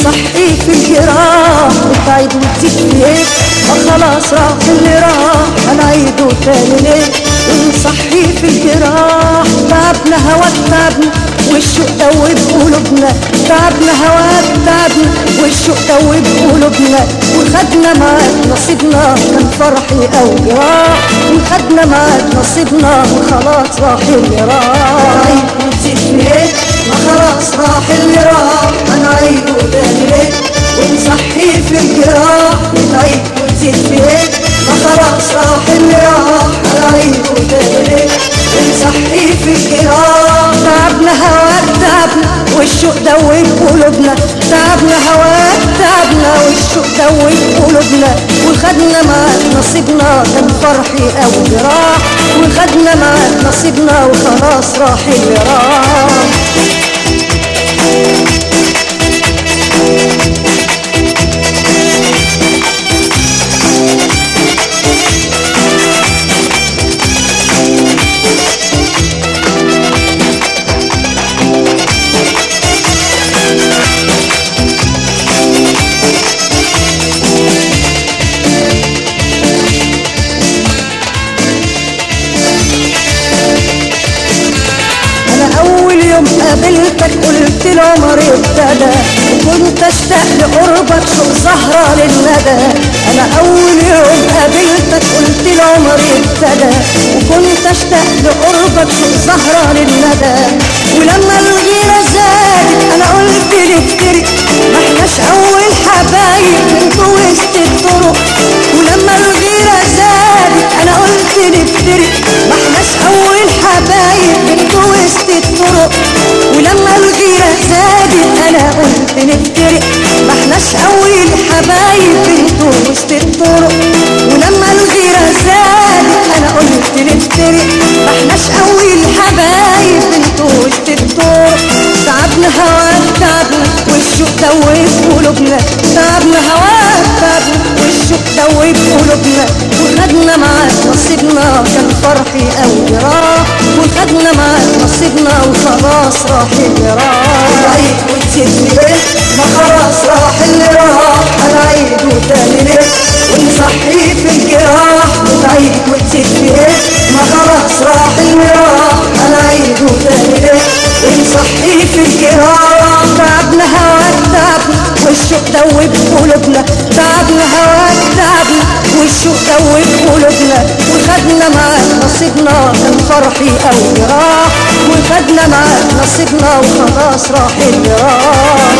ونصحي في الجراح وتعيد وتزيد فيك خلاص راح اللي راح هنعيده تاني ليه ونصحي في الجراح تعبنا هواك تعبنا والشوق دوب قلوبنا تعبنا هواك تعبنا والشوق دوب قلوبنا وخدنا معاك نصيبنا كان فرحي او جراح وخدنا معاك نصيبنا وخلاص راح اللي راح عيد وتزيد فيك ما خلاص راح اللي راح هنعيده تاني ليه ونصحي في الجراح وتعيد وتزيد فيك ما خلاص راح اللي راح هنعيده تاني ليه ونصحي في الجراح تعبنا هواك تعبنا والشوق دوب قلوبنا تعبنا هواك تعبنا والشوق دوب قلوبنا وخدنا معاك نصيبنا كان فرحي او جراح وخدنا معاك نصيبنا وخلاص راح اللي راح انا اول يوم قابلتك قلت العمر ابتدى وكنت اشتاق لقربك شوق زهرة للندى انا اول يوم قابلتك قلت العمر ابتدى وكنت اشتاق لقربك شوق زهرة للندى ولما الغيرة زادت انا قلت نفترق ما احناش اول حبايب انتوا وسط الطرق ولما الغيرة زادت انا قلت نفترق ما احناش اول حبايب انتوا وسط الطرق ولما الغيرة زادت انا قلت نفترق ما احناش اول حبايب انتوا وسط الطرق ولما الغيرة زادت انا قلت نفترق ما احناش اول حبايب انتوا وسط الطرق تعبنا هواك تعبنا والشوق دوب قلوبنا تعبنا هواك تعبنا والشوق دوب قلوبنا وخدنا معاك نصيبنا كان فرحي او جراح وخدنا معاك نصيبنا وخلاص راح اللي راح العيد وتزيد ليه ما خلاص راح اللي راح هنعيده تاني ليه ونصحي في الجراح وتعيد وتزيد ليه ما خلاص راح اللي راح هنعيده تاني ليه ونصحي في الجراح تعبنا هواك تعبنا والشوق دوب قلوبنا تعبنا هواك تعبنا والشوق دوب قلوبنا وخدنا معاك نصيبنا كان فرحي او جراح وخدنا معاك نصيبنا وخلاص راح اللي راح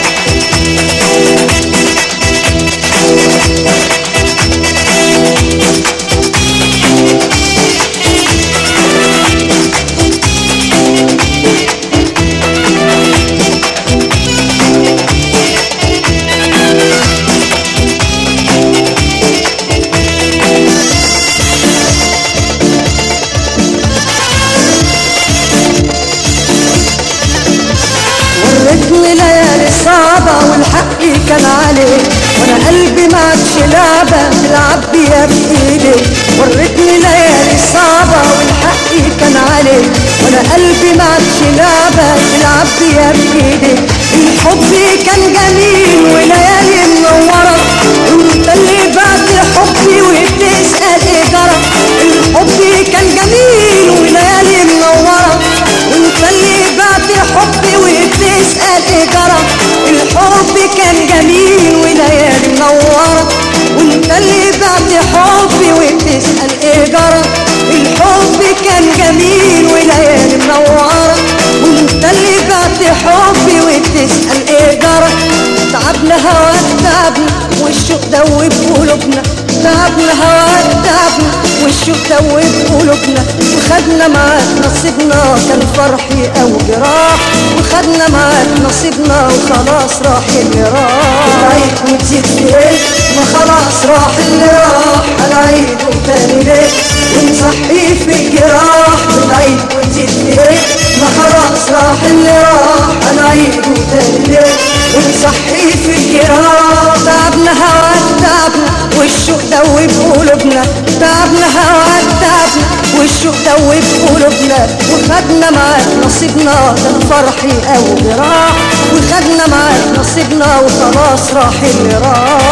وريتني ليالي صعبة والحق كان عليك وانا قلبي ما عادش لعبة تلعب بيها بايدي وريتني ليالي صعبة والحق كان عليك وانا قلبي ما عادش لعبة تلعب بيها بايدي الحب كان جميل وليالي منورة انت اللي بعد حبي وبتسأل ايه جرى الحب كان جميل وليالي منورة وانت اللي بعد حبي وبتسأل ايه جرى الحب كان جميل وليالي منورة وانت اللي بعد حبي وبتسأل ايه جرى الحب كان جميل وليالي منورة وانت اللي بعد حبي وبتسأل ايه جرى تعبنا هواك تعبنا والشوق دوب قلوبنا تعبنا هواك تعبنا والشوق دوب قلوبنا وخدنا معاك نصيبنا كان فرحي او جراح وخدنا معاك نصيبنا وخلاص راح اللي راح العيد وتزيد ليه ما خلاص راح اللي راح العيد وتاني ليه ونصحي في الجراح العيد وتزيد ليه ما خلاص راح اللي راح العيد وتاني ليه ونصحي في الجراح تعبنا هواك تعبنا والشوق دوب قلوبنا تعبنا هواك تعبنا والشوق دوب قلوبنا وخدنا معاك نصيبنا كان فرحي او جراح وخدنا معاك نصيبنا وخلاص راح اللي راح